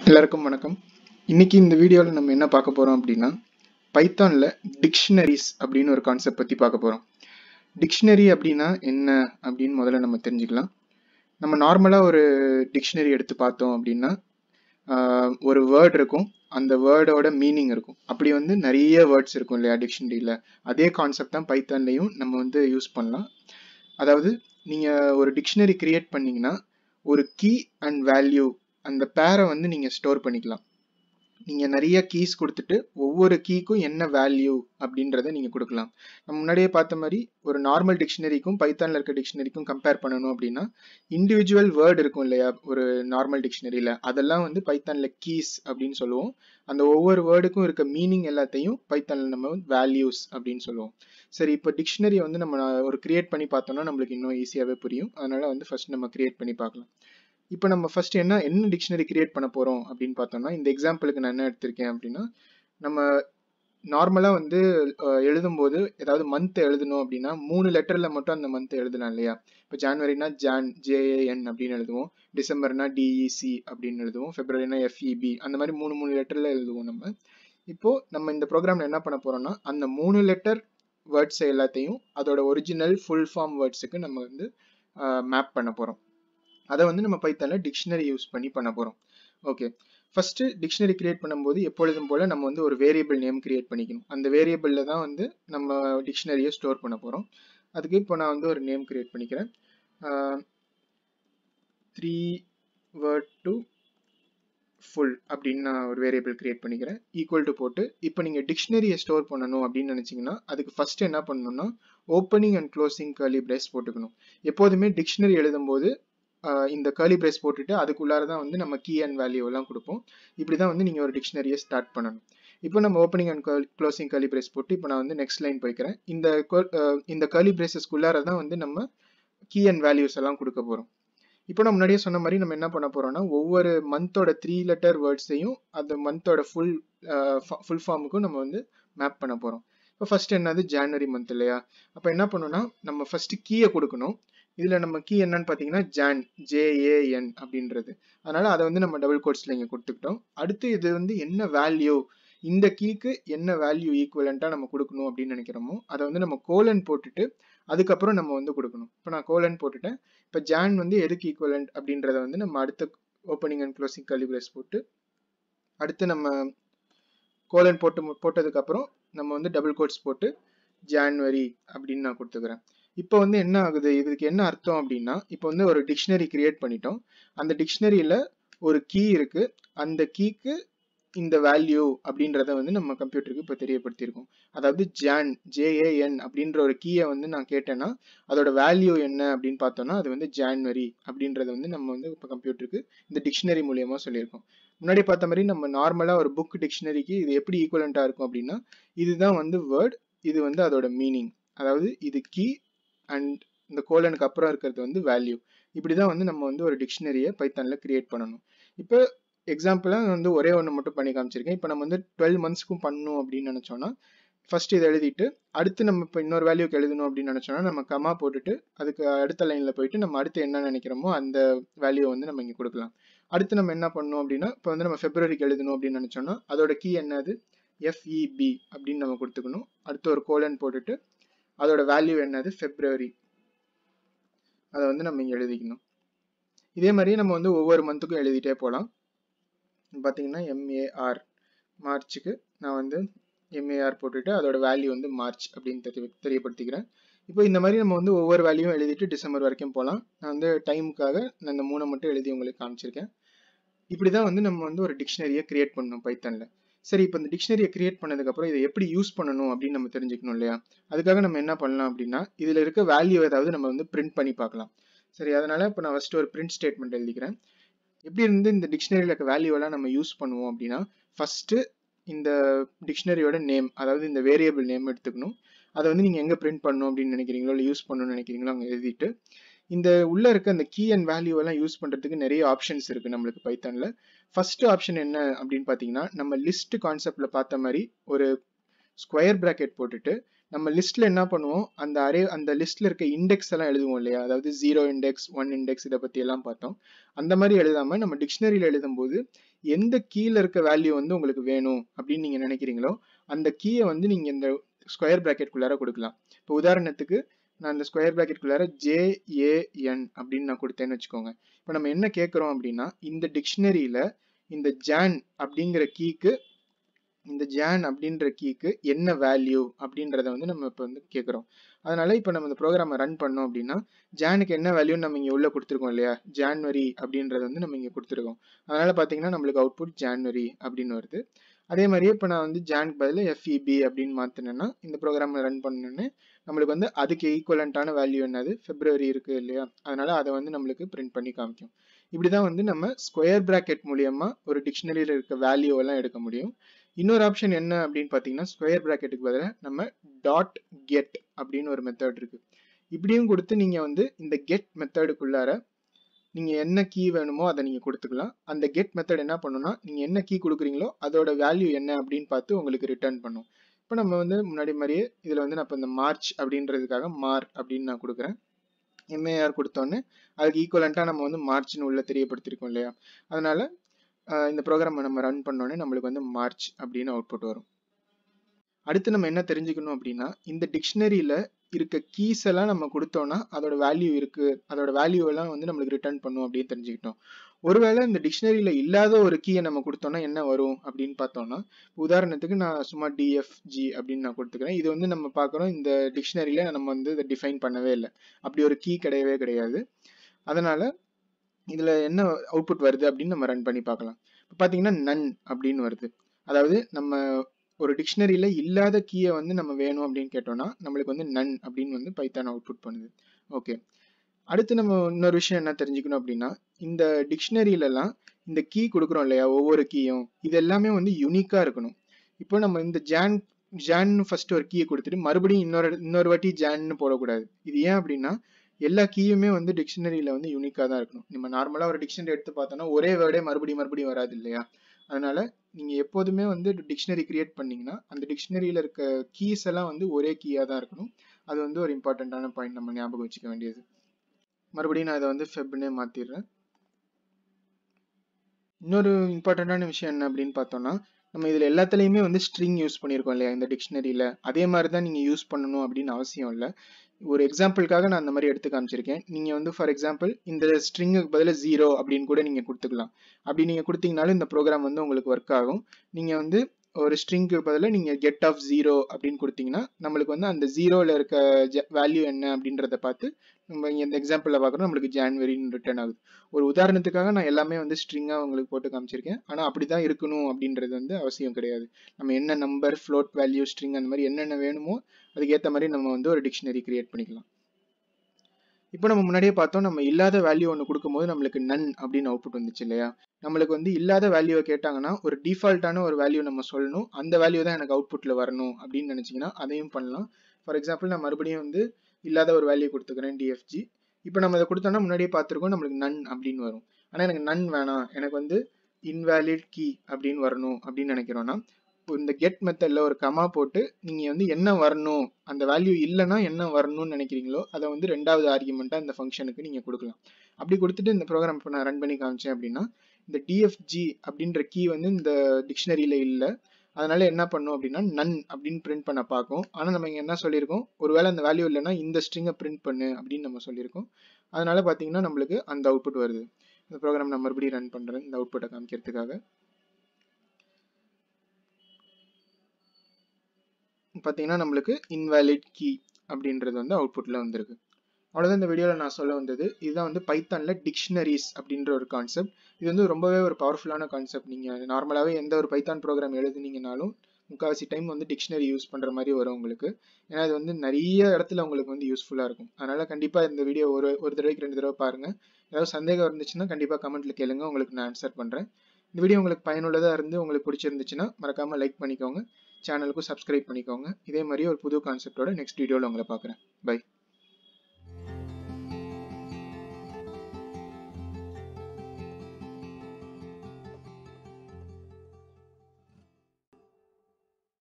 எல்லாருக்கும் வணக்கம் இன்னைக்கு இந்த வீடியோவில் நம்ம என்ன பார்க்க போறோம் அப்படின்னா பைத்தானில் டிக்ஷனரிஸ் அப்படின்னு ஒரு கான்செப்ட் பற்றி பார்க்க போகிறோம் டிக்ஷனரி அப்படின்னா என்ன அப்படின்னு முதல்ல நம்ம தெரிஞ்சுக்கலாம் நம்ம நார்மலாக ஒரு டிக்ஷனரி எடுத்து பார்த்தோம் அப்படின்னா ஆஹ், ஒரு வேர்ட் இருக்கும் அந்த வேர்டோட மீனிங் இருக்கும் அப்படி வந்து நிறைய வேர்ட்ஸ் இருக்கும் இல்லையா டிக்ஷனரியில் அதே கான்செப்ட் தான் பைத்தான்லையும் நம்ம வந்து யூஸ் பண்ணலாம் அதாவது நீங்கள் ஒரு டிக்ஷனரி கிரியேட் பண்ணீங்கன்னா ஒரு கீ அண்ட் வேல்யூ அந்த பேரை வந்து நீங்கள் ஸ்டோர் பண்ணிக்கலாம் நீங்கள் நிறைய கீஸ் கொடுத்துட்டு ஒவ்வொரு கீக்கும் என்ன வேல்யூ அப்படின்றத நீங்கள் கொடுக்கலாம் நம்ம முன்னாடியே பார்த்த மாதிரி ஒரு நார்மல் டிக்ஷனரிக்கும் பைத்தானில் இருக்க டிக்ஷனரிக்கும் கம்பேர் பண்ணணும் அப்படின்னா இண்டிவிஜுவல் வேர்டு இருக்கும் இல்லையா ஒரு நார்மல் டிக்ஷனரியில் அதெல்லாம் வந்து பைத்தானில் கீஸ் அப்படின்னு சொல்லுவோம் அந்த ஒவ்வொரு வேர்டுக்கும் இருக்க மீனிங் எல்லாத்தையும் பைத்தானில் நம்ம வேல்யூஸ் அப்படின்னு சொல்லுவோம் சரி இப்போ டிக்ஷனரியை வந்து நம்ம ஒரு கிரியேட் பண்ணி பார்த்தோம்னா நம்மளுக்கு இன்னும் ஈஸியாகவே புரியும் அதனால வந்து ஃபர்ஸ்ட் நம்ம கிரியேட் பண்ணி பார்க்கலாம் இப்போ நம்ம ஃபர்ஸ்ட் என்ன என்ன டிக்ஷனரி கிரியேட் பண்ண போறோம் அப்படின்னு பார்த்தோம்னா இந்த எக்ஸாம்பிளுக்கு நான் என்ன எடுத்திருக்கேன் அப்படின்னா நம்ம நார்மலாக வந்து அஹ், எழுதும்போது ஏதாவது மந்த் எழுதணும் அப்படின்னா மூணு லெட்டரில் மட்டும் அந்த மந்த் எழுதலாம் இல்லையா இப்போ ஜான்வரினா ஜான் ஜேஏஎன் அப்படின்னு எழுதுவோம் டிசம்பர்னா டிஇசி அப்படின்னு எழுதுவோம் பிப்ரவரினா எஃப்இபி அந்த மாதிரி மூணு மூணு லெட்டரில் எழுதுவோம் நம்ம இப்போ நம்ம இந்த ப்ரோக்ராம்ல என்ன பண்ண போறோம்னா அந்த மூணு லெட்டர் வேர்ட்ஸ் எல்லாத்தையும் அதோட ஒரிஜினல் ஃபுல் ஃபார்ம் வேர்ட்ஸுக்கு நம்ம வந்து மேப் பண்ண போறோம் அதை வந்து நம்ம பைத்தானில் டிக்ஷனரி யூஸ் பண்ணி பண்ண போகிறோம் ஓகே ஃபர்ஸ்ட் டிக்ஷனரி கிரியேட் பண்ணும்போது எப்பொழுதும் போல நம்ம வந்து ஒரு வேரியபிள் நேம் கிரியேட் பண்ணிக்கணும் அந்த வேரியபிளில் தான் வந்து நம்ம டிக்ஷனரியை ஸ்டோர் பண்ண போகிறோம் அதுக்கு இப்போ நான் வந்து ஒரு நேம் கிரியேட் பண்ணிக்கிறேன் த்ரீ வேர்ட் டு ஃபுல் அப்படின்னு நான் ஒரு வேரியபிள் கிரியேட் பண்ணிக்கிறேன் ஈக்குவல் டு போட்டு இப்போ நீங்கள் டிக்ஷனரியை ஸ்டோர் பண்ணணும் அப்படின்னு நினச்சிங்கன்னா அதுக்கு ஃபர்ஸ்ட் என்ன பண்ணணும்னா opening and closing curly brace போட்டுக்கணும் எப்போதுமே டிக்ஷனரி எழுதும்போது ஆஹ் இந்த கர்லி பிரேஸ் போட்டுட்டு அதுக்குள்ளார தான் வந்து நம்ம கீ அண்ட் வேல்யூ எல்லாம் கொடுப்போம் இப்படி தான் வந்து நீங்கள் ஒரு டிக்ஷனரியை ஸ்டார்ட் பண்ணணும் இப்போ நம்ம opening and closing curly brace போட்டு இப்போ நான் வந்து நெக்ஸ்ட் லைன் போய்க்கிறேன் இந்த cur- ஆஹ் இந்த கர்லி பிரேசஸ்க்குள்ளார தான் வந்து நம்ம கீ அண்ட் வேல்யூஸ் எல்லாம் கொடுக்க போகிறோம் இப்போ நான் முன்னாடியே சொன்ன மாதிரி நம்ம என்ன பண்ண போறோம்னா ஒவ்வொரு மந்தோட த்ரீ லெட்டர் வேர்ட்ஸையும் அந்த மந்தோட ஃபுல் ஃபுல் ஃபார்முக்கும் நம்ம வந்து மேப் பண்ண போறோம் இப்போ ஃபர்ஸ்ட் என்னது ஜான்வரி மந்த் இல்லையா அப்போ என்ன பண்ணணும்னா நம்ம ஃபர்ஸ்ட் கீயை கொடுக்கணும் இதுல நம்ம கீ என்னன்னு பார்த்தீங்கன்னா ஜான் ஜேஏஎன் அப்படின்றது அதனால அதை வந்து நம்ம டபுள் கோட்ஸ்ல இங்க கொடுத்துக்கிட்டோம் அடுத்து இது வந்து என்ன வேல்யூ இந்த கீக்கு என்ன வேல்யூ ஈக்குவலண்டா நம்ம கொடுக்கணும் அப்படின்னு நினைக்கிறோமோ அதை வந்து நம்ம கோலன் போட்டுட்டு அதுக்கப்புறம் நம்ம வந்து கொடுக்கணும் இப்போ நான் கோலன் போட்டுட்டேன் இப்போ ஜான் வந்து எதுக்கு ஈக்குவலண்ட் அப்படின்றத வந்து நம்ம அடுத்த ஓப்பனிங் அண்ட் க்ளோசிங் கலிபிரஸ் போட்டு அடுத்து நம்ம கோலன் போட்டு மு- போட்டதுக்கப்புறம் நம்ம வந்து டபுள் கோட்ஸ் போட்டு ஜான்வரி அப்படின்னு நான் கொடுத்துக்கிறேன் இப்போ வந்து என்ன ஆகுது இதுக்கு என்ன அர்த்தம் அப்படின்னா இப்போ வந்து ஒரு டிக்ஷனரி கிரியேட் பண்ணிட்டோம் அந்த டிக்ஷனரியில் ஒரு கீ இருக்கு அந்த கீக்கு இந்த வேல்யூ அப்படின்றத வந்து நம்ம கம்ப்யூட்டருக்கு இப்போ தெரியப்படுத்தியிருக்கோம் அதாவது ஜான் ஜேஏஎன் அப்படின்ற ஒரு கீயை வந்து நான் கேட்டேன்னா அதோட வேல்யூ என்ன அப்படின்னு பார்த்தோம்னா அது வந்து ஜான்வரி அப்படின்றத வந்து நம்ம வந்து இப்போ கம்ப்யூட்டருக்கு இந்த டிக்ஷனரி மூலியமா சொல்லியிருக்கோம் முன்னாடி பார்த்த மாதிரி நம்ம நார்மலாக ஒரு புக் டிக்ஷனரிக்கு இது எப்படி ஈக்குவலண்ட்டாக இருக்கும் அப்படின்னா இதுதான் வந்து வேர்ட் இது வந்து அதோட மீனிங் அதாவது இது கீ அண்ட் இந்த கோலனுக்கு அப்புறம் இருக்கிறது வந்து வேல்யூ இப்படி தான் வந்து நம்ம வந்து ஒரு டிக்ஷனரியை பைத்தானில் கிரியேட் பண்ணணும் இப்போ எக்ஸாம்பிளாக வந்து ஒரே ஒன்று மட்டும் பண்ணி காமிச்சிருக்கேன் இப்போ நம்ம வந்து டுவெல் மந்த்ஸ்க்கும் பண்ணணும் அப்படின்னு நினச்சோன்னா ஃபர்ஸ்ட் இதை எழுதிட்டு அடுத்து நம்ம இப்போ இன்னொரு வேல்யூக்கு எழுதணும் அப்படின்னு நினச்சோன்னா நம்ம கமா போட்டுட்டு அதுக்கு அடுத்த லைனில் போயிட்டு நம்ம அடுத்து என்ன நினைக்கிறோமோ அந்த வேல்யூ வந்து நம்ம இங்கே கொடுக்கலாம் அடுத்து நம்ம என்ன பண்ணணும் அப்படின்னா இப்போ வந்து நம்ம ஃபெப்ரவரிக்கு எழுதணும் அப்படின்னு நினச்சோன்னா அதோட கீ என்னது எஃப்இபி அப்படின்னு நம்ம கொடுத்துக்கணும் அடுத்து ஒரு கோலன் போட்டுட்டு அதோட வேல்யூ என்னது ஃபெப்ரவரி அதை வந்து நம்ம இங்கே எழுதிக்கணும் இதே மாதிரியே நம்ம வந்து ஒவ்வொரு மந்த்துக்கும் எழுதிட்டே போகலாம் பார்த்தீங்கன்னா எம்ஏஆர் மார்ச்சுக்கு நான் வந்து எம்ஏஆர் போட்டுட்டு அதோட வேல்யூ வந்து மார்ச் அப்படின்னு தெரிய தெரியப்படுத்திக்கிறேன் இப்போ இந்த மாதிரி நம்ம வந்து ஒவ்வொரு வேல்யூவும் எழுதிட்டு டிசம்பர் வரைக்கும் போகலாம் நான் வந்து டைமுக்காக நான் இந்த மூணை மட்டும் எழுதி உங்களுக்கு காமிச்சிருக்கேன் இப்படி தான் வந்து நம்ம வந்து ஒரு டிக்ஷனரியை கிரியேட் பண்ணணும் பைத்தானில் சரி இப்போ இந்த டிக்ஷனரியை கிரியேட் பண்ணதுக்கப்புறம் இதை எப்படி யூஸ் பண்ணணும் அப்படின்னு நம்ம தெரிஞ்சுக்கணும் இல்லையா அதுக்காக நம்ம என்ன பண்ணலாம் அப்படின்னா இதில் இருக்க வேல்யூ ஏதாவது நம்ம வந்து பிரிண்ட் பண்ணி பார்க்கலாம் சரி அதனால இப்போ நான் ஃபர்ஸ்ட் ஒரு பிரிண்ட் ஸ்டேட்மெண்ட் எழுதிக்கிறேன் எப்படி இருந்து இந்த டிக்ஷனரியில் இருக்க வேல்யூ எல்லாம் நம்ம யூஸ் பண்ணுவோம் அப்படின்னா ஃபர்ஸ்ட் இந்த டிக்ஷனரியோட நேம் அதாவது இந்த வேரியபிள் நேம் எடுத்துக்கணும் அதை வந்து நீங்கள் எங்கே பிரிண்ட் பண்ணணும் அப்படின்னு நினைக்கிறீங்களோ இல்லை யூஸ் பண்ணணும்னு நினைக்கிறீங்களோ அங்கே எழுதிட்டு இந்த உள்ள இருக்க அந்த கீ அண்ட் வேல்யூ எல்லாம் யூஸ் பண்றதுக்கு நிறைய ஆப்ஷன்ஸ் இருக்கு நம்மளுக்கு பைத்தான்ல ஃபர்ஸ்ட் ஆப்ஷன் என்ன அப்படின்னு பார்த்தீங்கன்னா நம்ம லிஸ்ட் கான்செப்ட்ல பார்த்த மாதிரி ஒரு ஸ்கொயர் பிராக்கெட் போட்டுட்டு நம்ம லிஸ்ட்ல என்ன பண்ணுவோம் அந்த அரே அந்த லிஸ்ட்ல இருக்க இண்டெக்ஸ் எல்லாம் எழுதுவோம் இல்லையா அதாவது ஜீரோ இண்டெக்ஸ் ஒன் இண்டெக்ஸ் இதை பத்தி எல்லாம் பார்த்தோம் அந்த மாதிரி எழுதாம நம்ம டிக்ஷனரியில எழுதும்போது எந்த கீழே இருக்க வேல்யூ வந்து உங்களுக்கு வேணும் அப்படின்னு நீங்க நினைக்கிறீங்களோ அந்த கீயை வந்து நீங்க இந்த ஸ்கொயர் பிராக்கெட்குள்ளார கொடுக்கலாம் இப்போ உதாரணத்துக்கு நான் இந்த ஸ்கொயர் பிராக்கெட்குள்ளார ஜேஏஎன் அப்படின்னு நான் கொடுத்தேன்னு வச்சுக்கோங்க இப்போ நம்ம என்ன கேட்குறோம் அப்படின்னா இந்த டிக்ஷனரியில இந்த ஜான் அப்படிங்கிற கீக்கு இந்த ஜான் அப்படின்ற கீக்கு என்ன வேல்யூ அப்படின்றத வந்து நம்ம இப்போ வந்து கேட்குறோம் அதனால இப்போ நம்ம இந்த ப்ரோக்ராமை ரன் பண்ணோம் அப்படின்னா ஜானுக்கு என்ன வேல்யூ நம்ம இங்கே உள்ள கொடுத்துருக்கோம் இல்லையா ஜான்வரி அப்படின்றத வந்து நம்ம இங்கே கொடுத்துருக்கோம் அதனால பார்த்தீங்கன்னா நம்மளுக்கு அவுட்புட் ஜான்வரி அப்படின்னு வருது அதே மாதிரியே இப்போ நான் வந்து ஜானுக்கு பதில் எஃப்இபி அப்படின்னு மாற்றினேன்னா இந்த ப்ரோக்ராமை ரன் பண்ணோன்னு நம்மளுக்கு வந்து அதுக்கு ஈக்குவலண்ட்டான வேல்யூ என்னது பிப்ரவரி இருக்கு இல்லையா அதனால அதை வந்து நம்மளுக்கு பிரிண்ட் பண்ணி காமிக்கும் இப்படிதான் வந்து நம்ம ஸ்கொயர் பிராக்கெட் மூலியமா ஒரு டிக்ஷனரியில் இருக்க வேல்யூ எல்லாம் எடுக்க முடியும் இன்னொரு ஆப்ஷன் என்ன அப்படின்னு பார்த்தீங்கன்னா ஸ்கொயர் பிராக்கெட்டுக்கு பதிலாக நம்ம டாட் கெட் அப்படின்னு ஒரு மெத்தட் இருக்கு இப்படியும் கொடுத்து நீங்க வந்து இந்த கெட் மெத்தடுக்குள்ளார நீங்க என்ன கீ வேணுமோ அதை நீங்க கொடுத்துக்கலாம் அந்த கெட் மெத்தட் என்ன பண்ணுன்னா நீங்க என்ன கீ கொடுக்குறீங்களோ அதோட வேல்யூ என்ன அப்படின்னு பார்த்து உங்களுக்கு ரிட்டர்ன் பண்ணும் இப்போ நம்ம வந்து முன்னாடி மாதிரியே இதில் வந்து நான் இப்போ இந்த மார்ச் அப்படின்றதுக்காக மார் அப்படின்னு நான் கொடுக்குறேன் எம்ஏஆர் கொடுத்தோன்னே அதுக்கு ஈக்குவலண்ட்டாக நம்ம வந்து மார்ச்னு உள்ள தெரியப்படுத்திருக்கோம் இல்லையா அதனால இந்த ப்ரோக்ராமை நம்ம ரன் பண்ணோன்னே நம்மளுக்கு வந்து மார்ச் அப்படின்னு அவுட்புட் வரும் அடுத்து நம்ம என்ன தெரிஞ்சுக்கணும் அப்படின்னா இந்த டிக்ஷனரியில இருக்க கீஸ் எல்லாம் நம்ம கொடுத்தோம்னா அதோட வேல்யூ இருக்கு அதோட வேல்யூ எல்லாம் வந்து நம்மளுக்கு ரிட்டர்ன் பண்ணும் அப்படின்னு தெரிஞ்சுக்கிட்டோம் ஒருவேளை இந்த டிக்ஷனரியில இல்லாத ஒரு கீயை நம்ம கொடுத்தோம்னா என்ன வரும் அப்படின்னு பார்த்தோம்னா உதாரணத்துக்கு நான் சும்மா டிஎஃப்ஜி அப்படின்னு நான் கொடுத்துக்கிறேன் இது வந்து நம்ம பார்க்குறோம் இந்த டிக்ஷனரியில நம்ம வந்து இதை டிஃபைன் பண்ணவே இல்லை அப்படி ஒரு கீ கிடையவே கிடையாது அதனால இதுல என்ன அவுட்புட் வருது அப்படின்னு நம்ம ரன் பண்ணி பார்க்கலாம் இப்போ பார்த்தீங்கன்னா நன் அப்படின்னு வருது அதாவது நம்ம ஒரு டிக்ஷனரியில இல்லாத கீயை வந்து நம்ம வேணும் அப்படின்னு கேட்டோம்னா நம்மளுக்கு வந்து நன் அப்படின்னு வந்து பைத்தான் அவுட்புட் பண்ணுது ஓகே அடுத்து நம்ம இன்னொரு விஷயம் என்ன தெரிஞ்சுக்கணும் அப்படின்னா இந்த டிக்ஷனரியிலலாம் இந்த கீ கொடுக்குறோம் இல்லையா ஒவ்வொரு கீயும் இது எல்லாமே வந்து யூனிக்கா இருக்கணும் இப்போ நம்ம இந்த ஜான் ஜான் ஃபர்ஸ்ட் ஒரு கீயை கொடுத்துட்டு மறுபடியும் இன்னொரு இன்னொரு வாட்டி ஜான்னு போடக்கூடாது இது ஏன் அப்படின்னா எல்லா கீயுமே வந்து டிக்ஷனரியில வந்து யூனிக்கா தான் இருக்கணும் நம்ம நார்மலா ஒரு டிக்ஷனரி எடுத்து பார்த்தோம்னா ஒரே வேர்டே மறுபடியும் மறுபடியும் வராது இல்லையா அதனால நீங்க எப்போதுமே வந்து டிக்ஷனரி கிரியேட் பண்ணீங்கன்னா அந்த டிக்ஷனரியில இருக்க கீஸ் எல்லாம் வந்து ஒரே கீயா தான் இருக்கணும் அது வந்து ஒரு இம்பார்ட்டண்ட்டான பாயிண்ட் நம்ம ஞாபகம் வச்சுக்க வேண்டியது மறுபடியும் நான் இதை வந்து ஃபெப்னே மாத்திடுறேன் இன்னொரு இம்பார்ட்டண்ட்டான விஷயம் என்ன அப்படின்னு பார்த்தோம்னா நம்ம இதில் எல்லாத்துலேயுமே வந்து ஸ்ட்ரிங் யூஸ் பண்ணியிருக்கோம் இல்லையா இந்த டிக்ஷனரியில் அதே மாதிரி தான் நீங்கள் யூஸ் பண்ணணும் அப்படின்னு அவசியம் இல்லை ஒரு எக்ஸாம்பிளுக்காக நான் அந்த மாதிரி எடுத்து காமிச்சிருக்கேன் நீங்கள் வந்து ஃபார் எக்ஸாம்பிள் இந்த ஸ்ட்ரிங்குக்கு பதிலாக ஜீரோ அப்படின்னு கூட நீங்கள் கொடுத்துக்கலாம் அப்படி நீங்கள் கொடுத்தீங்கனாலும் இந்த ப்ரோக்ராம் வந்து உங்களுக்கு ஒர்க் ஆகும் நீங்கள் வந்து ஒரு ஸ்ட்ரிங்க்கு பதிலாக நீங்கள் கெட் ஆஃப் ஜீரோ அப்படின்னு கொடுத்தீங்கன்னா நம்மளுக்கு வந்து அந்த ஜீரோவில் இருக்க வேல்யூ என்ன அப்படின்றத பார்த்து நம்ம இங்கே இந்த எக்ஸாம்பிளில் பார்க்குறோம் நம்மளுக்கு ஜான்வரின்னு ரிட்டர்ன் ஆகுது ஒரு உதாரணத்துக்காக நான் எல்லாமே வந்து ஸ்ட்ரிங்காக உங்களுக்கு போட்டு காமிச்சிருக்கேன் ஆனால் அப்படி தான் இருக்கணும் அப்படின்றது வந்து அவசியம் கிடையாது நம்ம என்ன நம்பர் ஃப்ளோட் வேல்யூ ஸ்ட்ரிங் அந்த மாதிரி என்னென்ன வேணுமோ அதுக்கேற்ற மாதிரி நம்ம வந்து ஒரு டிக்ஷனரி கிரியேட் பண்ணிக்கலாம் இப்போ நம்ம முன்னாடியே பார்த்தோம் நம்ம இல்லாத வேல்யூ ஒன்று கொடுக்கும்போது நம்மளுக்கு நன் அப்படின்னு அவுட்புட் வந்துச்சு இல்லையா நம்மளுக்கு வந்து இல்லாத வேல்யூவை கேட்டாங்கன்னா ஒரு டிஃபால்ட்டான ஒரு வேல்யூ நம்ம சொல்லணும் அந்த வேல்யூ தான் எனக்கு அவுட்புட்டில் வரணும் அப்படின்னு நினச்சிங்கன்னா அதையும் பண்ணலாம் ஃபார் எக்ஸாம்பிள் நான் மறுபடியும் வந்து இல்லாத ஒரு வேல்யூ கொடுத்துக்கிறேன் டிஎஃப்ஜி இப்போ நம்ம இதை கொடுத்தோம்னா முன்னாடியே பார்த்துருக்கோம் நம்மளுக்கு நன் அப்படின்னு வரும் ஆனால் எனக்கு நன் வேணாம் எனக்கு வந்து இன்வேலிட் கீ அப்படின்னு வரணும் அப்படின்னு நினைக்கிறோன்னா இந்த கெட் மெத்தடில் ஒரு கமா போட்டு நீங்கள் வந்து என்ன வரணும் அந்த வேல்யூ இல்லைன்னா என்ன வரணும்னு நினைக்கிறீங்களோ அதை வந்து ரெண்டாவது ஆர்குமெண்ட்டாக இந்த ஃபங்க்ஷனுக்கு நீங்கள் கொடுக்கலாம் அப்படி கொடுத்துட்டு இந்த ப்ரோக்ராம் இப்போ நான் ரன் பண்ணி காமிச்சேன் அப்படின்னா இந்த டிஎஃப்ஜி அப்படின்ற கீ வந்து இந்த டிக்ஷனரியில் இல்லை அதனால என்ன பண்ணும் அப்படின்னா நன் அப்படின்னு பிரிண்ட் பண்ண பார்க்கும் ஆனால் நம்ம இங்கே என்ன சொல்லியிருக்கோம் ஒருவேளை அந்த வேல்யூ இல்லைன்னா இந்த ஸ்ட்ரிங்கை பிரிண்ட் பண்ணு அப்படின்னு நம்ம சொல்லியிருக்கோம் அதனால பார்த்தீங்கன்னா நம்மளுக்கு அந்த அவுட்புட் வருது இந்த ப்ரோக்ராம் நான் மறுபடியும் ரன் பண்ணுறேன் இந்த அவுட்புட்டை காமிக்கிறதுக்காக பார்த்தீங்கன்னா நம்மளுக்கு இன்வேலிட் கீ அப்படின்றது வந்து அவுட்புட்டில் வந்திருக்கு அவ்வளோதான் இந்த வீடியோவில் நான் சொல்ல வந்தது இதுதான் வந்து பைத்தானில் டிக்ஷனரிஸ் அப்படின்ற ஒரு கான்செப்ட் இது வந்து ரொம்பவே ஒரு பவர்ஃபுல்லான கான்செப்ட் நீங்கள் நார்மலாகவே எந்த ஒரு பைத்தான் ப்ரோக்ராம் எழுதுனீங்கனாலும் முக்கால்வாசி டைம் வந்து டிக்ஷனரி யூஸ் பண்ணுற மாதிரி வரும் உங்களுக்கு ஏன்னா இது வந்து நிறைய இடத்துல உங்களுக்கு வந்து யூஸ்ஃபுல்லாக இருக்கும் அதனால் கண்டிப்பாக இந்த வீடியோ ஒரு ஒரு தடவைக்கு ரெண்டு தடவை பாருங்கள் ஏதாவது சந்தேகம் இருந்துச்சுன்னா கண்டிப்பாக கமெண்ட்டில் கேளுங்க உங்களுக்கு நான் ஆன்சர் பண்ணுறேன் இந்த வீடியோ உங்களுக்கு பயனுள்ளதாக இருந்து உங்களுக்கு பிடிச்சிருந்துச்சுன்னா மறக்காமல் லைக் பண்ணிக்கோங்க சேனலுக்கும் சப்ஸ்கிரைப் பண்ணிக்கோங்க இதே மாதிரி ஒரு புது கான்செப்டோட நெக்ஸ்ட் வீடியோவில் உங்களை பார்க்குறேன் பை